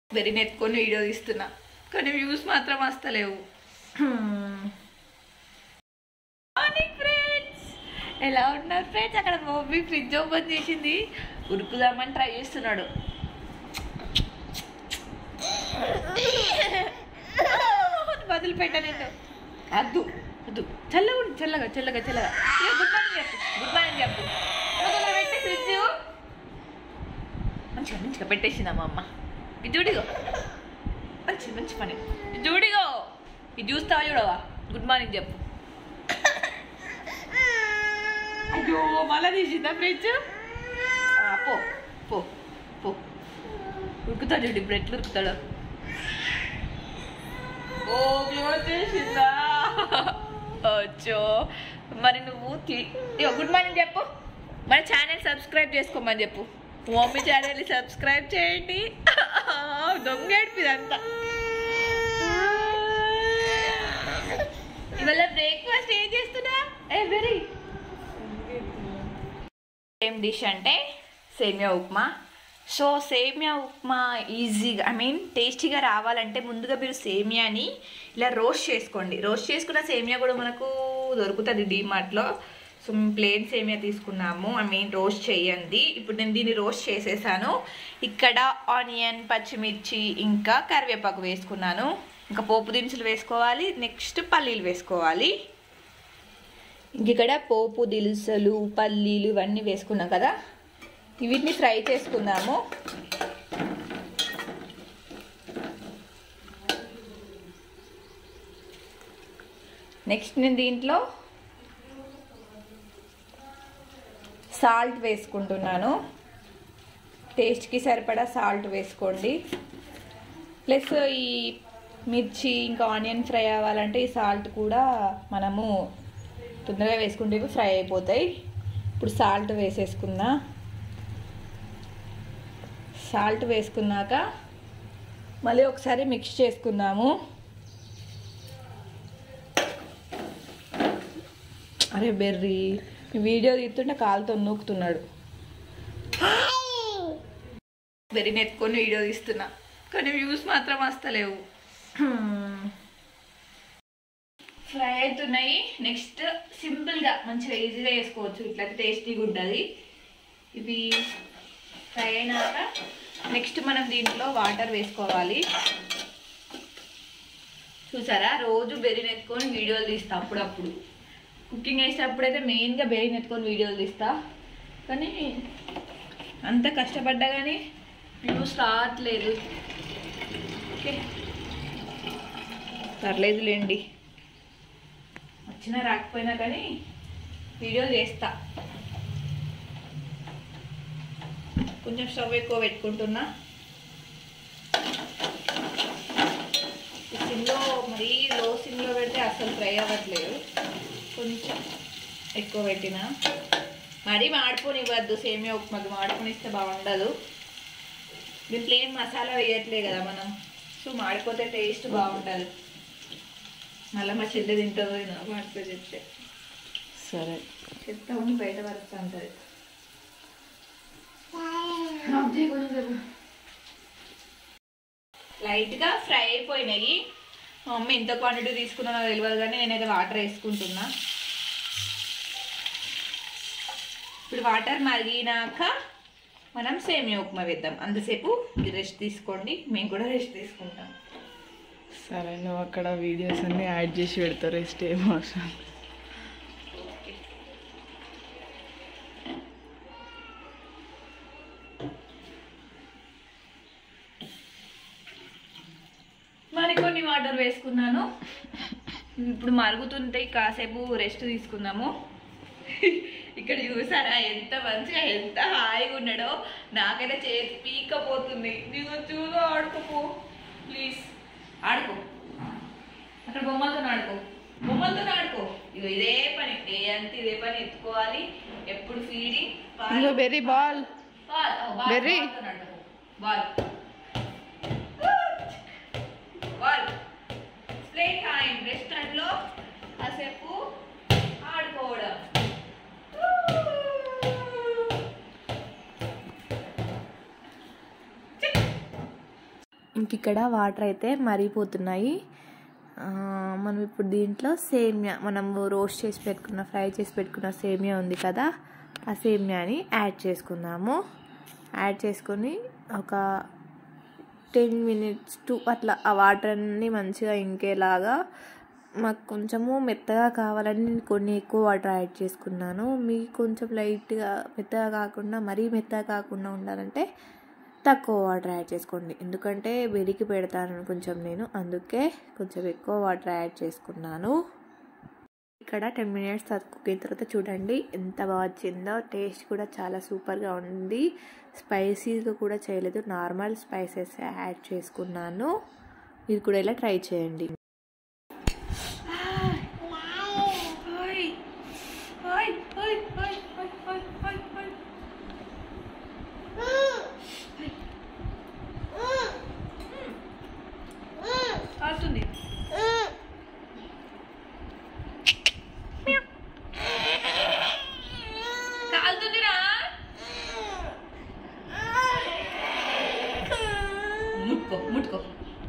Very నెత్తుకొని video తీస్తున్నా కానీ views మాత్రం వస్తలేవు మార్నింగ్ ఫ్రెండ్స్ ఎలా ఉన్నారు ఫ్రెండ్స్ అక్కడ మమ్మీ ఫ్రిడ్జ్ ఓపెన్ చేసింది ఉరుకుదామని ట్రై చేస్తున్నాడు వదిలి పెట్టలేదు అద్దు అద్దు చల్లగా ఉండు చల్లగా చల్లగా చల్లగా ఏ, గుడ్ మార్నింగ్ చెప్పు గుడ్ మార్నింగ్ చెప్పు వదిలి పెట్టే ఫ్రిడ్జ్ మంచిగా మంచిగా పెట్టేసిందా మా అమ్మ ఇది చూడిగో మంచి మంచి పని ఇది చూడిగో ఇది చూస్తావా చూడవా గుడ్ మార్నింగ్ చెప్పు అయ్యో మళ్ళా తీసిందా ఫ్రిడ్జ్ పో పో పో ఉరుకుతాడు చూడు ఇప్పుడు ఎట్లా ఉరుకుతాడు ఓ క్లోజ్ చేసిందా వచ్చో మరి నువ్వు గుడ్ మార్నింగ్ చెప్పు మన ఛానల్ సబ్స్క్రైబ్ చేసుకోమని చెప్పు మమ్మీ ఛానల్ని సబ్స్క్రైబ్ చేయండి దొంగ ఇదంతా ఇవాళ బ్రేక్ఫాస్ట్ ఏం చేస్తున్నా ఏ వెరీ ఏం డిష్ అంటే సేమియా ఉప్మా సో సేమియా ఉప్మా ఈజీగా ఐ మీన్ టేస్టీగా రావాలంటే ముందుగా మీరు సేమియాని ఇలా రోస్ట్ చేసుకోండి రోస్ట్ చేసుకున్న సేమియా కూడా మనకు దొరుకుతుంది డీమార్ట్లో సో మేము ప్లేన్ సేమియా తీసుకున్నాము ఐ మీన్ రోస్ట్ చేయండి ఇప్పుడు నేను దీన్ని రోస్ట్ చేసేసాను ఇక్కడ ఆనియన్ పచ్చిమిర్చి ఇంకా కరివేపాకు వేసుకున్నాను ఇంకా పోపు దినుసులు వేసుకోవాలి నెక్స్ట్ పల్లీలు వేసుకోవాలి ఇంక ఇక్కడ పోపు దినుసులు పల్లీలు ఇవన్నీ వేసుకున్నాం కదా వీటిని ఫ్రై చేసుకుందాము నెక్స్ట్ నేను దీంట్లో సాల్ట్ వేసుకుంటున్నాను టేస్ట్కి సరిపడా సాల్ట్ వేసుకోండి ప్లస్ ఈ మిర్చి ఇంకా ఆనియన్ ఫ్రై అవ్వాలంటే ఈ సాల్ట్ కూడా మనము తొందరగా వేసుకుంటే ఇవి ఫ్రై అయిపోతాయి ఇప్పుడు సాల్ట్ వేసేసుకుందా సాల్ట్ వేసుకున్నాక మళ్ళీ ఒకసారి మిక్స్ చేసుకుందాము అరే బెర్రీ వీడియో తీస్తుంటే కాలుతో నూకుతున్నాడు బెర్రీ నెత్తుకొని వీడియో తీస్తున్నా కానీ వ్యూస్ మాత్రం వస్తలేవు ఫ్రై అవుతున్నాయి నెక్స్ట్ సింపుల్గా మంచిగా ఈజీగా వేసుకోవచ్చు ఇట్లా టేస్టీగా ఉంటుంది ఇవి ఫ్రై అయినాక నెక్స్ట్ మనం దీంట్లో వాటర్ వేసుకోవాలి చూసారా రోజు బెర్రీని ఎత్తుకొని వీడియోలు తీస్తా అప్పుడప్పుడు కుకింగ్ వేసేటప్పుడు అయితే మెయిన్గా బెర్రీని ఎత్తుకొని వీడియోలు తీస్తా కానీ అంత కష్టపడ్డా కానీ వ్యూస్ రావట్లేదు ఓకే పర్లేదులేండి వచ్చినా రాకపోయినా కానీ వీడియోలు చేస్తా కొంచెం స్టవ్ ఎక్కువ పెట్టుకుంటున్నా సిమ్లో మరీ లో సిమ్లో పెడితే అస్సలు ఫ్రై అవ్వట్లేదు కొంచెం ఎక్కువ పెట్టిన మరీ మాడిపోనివ్వద్దు సేమియా ఉప్మాకి మాడిపోనిస్తే బాగుండదు దీంట్లో ఏం మసాలా వేయట్లే కదా మనం సో మాడిపోతే టేస్ట్ బాగుండదు మళ్ళీ మా చెల్లి తింటుందో మాడిపో చెప్తే సరే చెప్తా ఉండి బయట వరకు అంటది లైట్గా ఫ్రై అయిపోయినాయి మా మమ్మీ ఎంత క్వాంటిటీ తీసుకున్నానో తెలియదు కానీ నేనైతే వాటర్ వేసుకుంటున్నా ఇప్పుడు వాటర్ మరిగినాక మనం సేమియా ఉప్మా వేద్దాం అంతసేపు మీరు రెస్ట్ తీసుకోండి మేము కూడా రెస్ట్ తీసుకుంటాం సరే నువ్వు అక్కడ వీడియోస్ అన్ని యాడ్ చేసి పెడతావు రెస్ట్ ఏం అవసరం మరికొన్ని వాటర్ వేసుకున్నాను ఇప్పుడు మరుగుతుంటే కాసేపు రెస్ట్ తీసుకుందాము ఇక్కడ చూసారా ఎంత మంచిగా ఎంత హాయిగా ఉన్నాడో నాకైతే చేతి పీకపోతుంది నీకు చూడు ఆడుకోపో ప్లీజ్ ఆడుకో అక్కడ బొమ్మలతో ఆడుకో బొమ్మలతో ఆడుకో ఇగో ఇదే పని డే అంతా ఇదే పని ఎత్తుకోవాలి ఎప్పుడు ఫీడింగ్ ఇంకో berry ball Berry. Ball ball play time restaurant లో కాసేపు ఆడుకోవడం ఇంక ఇక్కడ వాటర్ అయితే మరిగిపోతున్నాయి ఆ, మనం ఇప్పుడు దీంట్లో సేమియా మనము రోస్ట్ చేసి పెట్టుకున్న ఫ్రై చేసి పెట్టుకున్న సేమియా ఉంది కదా ఆ సేమియాని యాడ్ చేసుకుందాము యాడ్ చేసుకొని ఒక టెన్ మినిట్స్ టు అట్లా ఆ వాటర్ అన్ని మంచిగా ఇంకేలాగా మాకు కొంచెము మెత్తగా కావాలని నేను కొన్ని ఎక్కువ వాటర్ యాడ్ చేసుకున్నాను మీకు కొంచెం లైట్గా మెత్తగా కాకుండా మరీ మెత్తగా కాకుండా ఉండాలంటే తక్కువ వాటర్ యాడ్ చేసుకోండి ఎందుకంటే వెడికి పెడతాను కొంచెం నేను అందుకే కొంచెం ఎక్కువ వాటర్ యాడ్ చేసుకున్నాను ఇక్కడ టెన్ మినిట్స్ కుకింగ్ తర్వాత చూడండి ఎంత బాగా వచ్చిందో టేస్ట్ కూడా చాలా సూపర్గా ఉంది స్పైసీగా కూడా చేయలేదు నార్మల్ స్పైసెస్ యాడ్ చేసుకున్నాను మీరు కూడా ఇలా ట్రై చేయండి అవుతుంది కాలుతుందిరా ముట్టుకో ముట్టుకో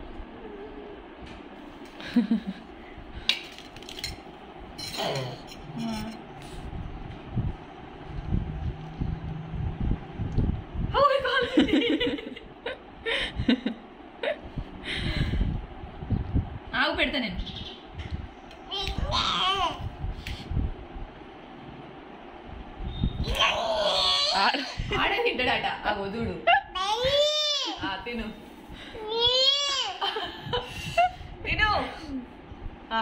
ఆవు పెడతా నేను ఆడే తింటాడట ఆ వదుడు ఆ, తిను తిను ఆ.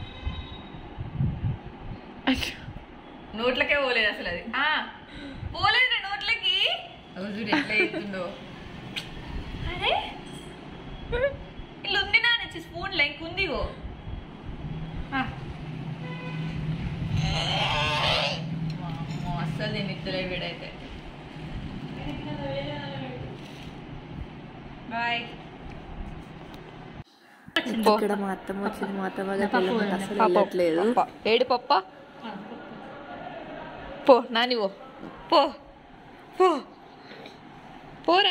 నోట్లకే పోలేదు అసలు అది ఆ, పోలేదు నా నోట్లకి అగో చూడు ఎట్లా ఎత్తుందో అరే ఇల్లు ఉంది నా నచ్చి స్పూన్ లెంక్ ఉంది గో ఆ. వామ్మో, అస్సలు దీన్ని ఇత్తలే వీడైతే బాయ్ ఇక్కడ మా అత్తమ్మ వచ్చింది మా అత్తమ్మ గారు తెల్లమంది అసలు వెళ్ళట్లేదు ఏడు పప్ప పో నాని పో పో పో పోరా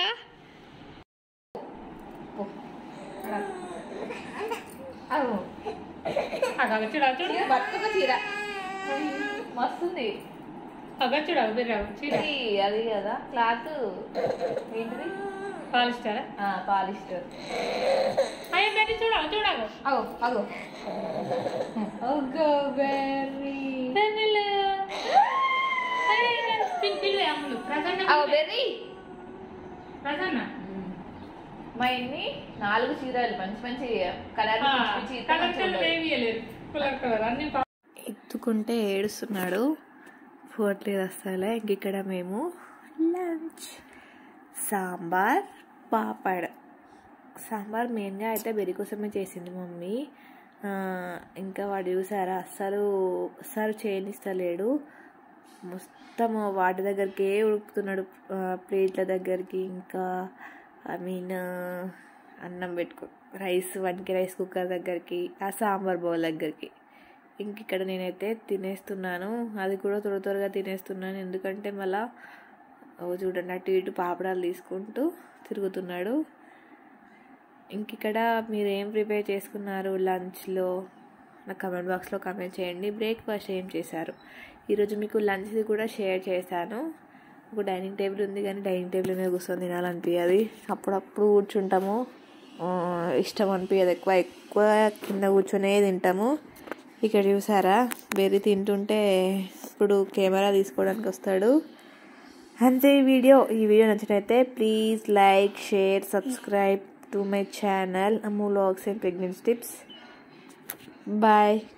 చూడ చూడు బతుక చీర మస్తుంది అగ చూడ బెర్రావు చీర ఇది అది కదా క్లాత్ ఏంటిది పాలిస్తారా పాలిస్టర్ అయ్యో బెర్రీ చూడ చూడగో అగో అగో అగో బెర్రీ పిలివే అమ్ములు ప్రసన్న అగో బెర్రీ ప్రసన్న మా ఇన్ని నాలుగు చీరలు మంచి మంచి కలర్ కలర్ కలర్ ఏమి ఇవ్వలేరు కలర్ కలర్ అన్ని పా- ఎత్తుకుంటే ఏడుస్తున్నాడు పోవట్లేదు అసలే ఇంక ఇక్కడ మేము లంచ్ సాంబార్ పాపడ్ సాంబార్ మెయిన్గా అయితే బెరి కోసమే చేసింది మమ్మీ ఆ, ఇంకా వాడు చూసారా అస్సలు అస్సలు చేయనిస్తలేడు మొత్తం వాటి దగ్గరికే ఉడుకుతున్నాడు ఆ, ప్లేట్ల దగ్గరికి ఇంకా ఐ మీన్ అన్నం పెట్టుకో రైస్ వన్కి రైస్ కుక్కర్ దగ్గరికి ఆ సాంబార్ బౌల్ దగ్గరికి ఇంక ఇక్కడ నేనైతే తినేస్తున్నాను అది కూడా త్వర త్వరగా తినేస్తున్నాను ఎందుకంటే మళ్ళా ఓ చూడండి అటు ఇటు పాపడాలు తీసుకుంటూ తిరుగుతున్నాడు ఇంక ఇక్కడ మీరు ఏం ప్రిపేర్ చేసుకున్నారు లంచ్లో నా కమెంట్ బాక్స్లో కమెంట్ చేయండి బ్రేక్ఫాస్ట్ ఏం చేశారు ఈరోజు మీకు లంచ్ది కూడా షేర్ చేశాను ఒక డైనింగ్ టేబుల్ ఉంది కానీ డైనింగ్ టేబుల్ మీద కూర్చొని తినాలనిపించదు అప్పుడప్పుడు కూర్చుంటాము ఆ, ఇష్టం అనిపించదు ఎక్కువ ఎక్కువ కింద కూర్చొనే తింటాము ఇక్కడ చూసారా బెర్రీ తింటుంటే ఇప్పుడు కెమెరా తీసుకోవడానికి వస్తాడు అంతే ఈ వీడియో ఈ వీడియో నచ్చినైతే please like share subscribe to my channel Ammu logs and pregnancy tips bye